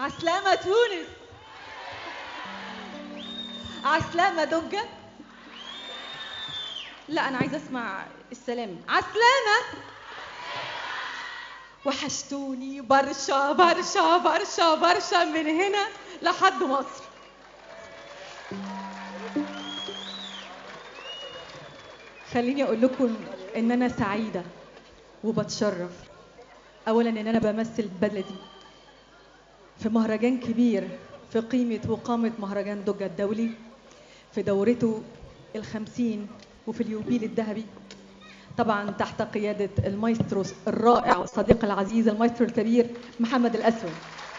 عسلامة تونس عسلامة دجة لا أنا عايزة أسمع السلام عسلامة وحشتوني برشا برشا برشا برشا من هنا لحد مصر خليني أقول لكم إن أنا سعيدة وبتشرف أولا إن أنا بمثل بلدي في مهرجان كبير في قيمة وقامة مهرجان دجة الدولي في دورته الخمسين وفي اليوبيل الذهبي طبعا تحت قيادة المايسترو الرائع والصديق العزيز المايسترو الكبير محمد الأسود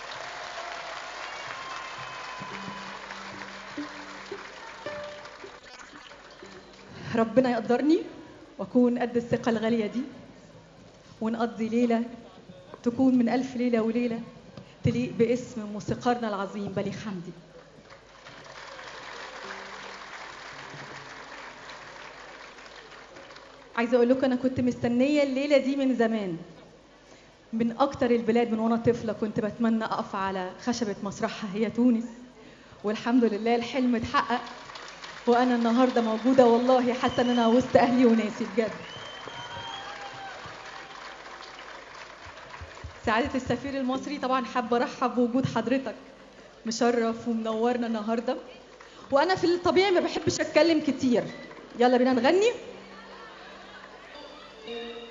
ربنا يقدرني واكون قد الثقة الغالية دي ونقضي ليلة تكون من ألف ليلة وليلة تليق باسم موسيقارنا العظيم بليغ حمدي عايزة أقول لكم أنا كنت مستنية الليلة دي من زمان من أكتر البلاد من وأنا طفلة كنت بتمنى أقف على خشبة مسرحها هي تونس والحمد لله الحلم اتحقق وأنا النهاردة موجودة والله حاسة إن أنا وسط أهلي وناسي بجد سعادة السفير المصري طبعا حابة أرحب بوجود حضرتك مشرف ومنورنا النهاردة وأنا في الطبيعي ما بحبش أتكلم كتير يلا بينا نغني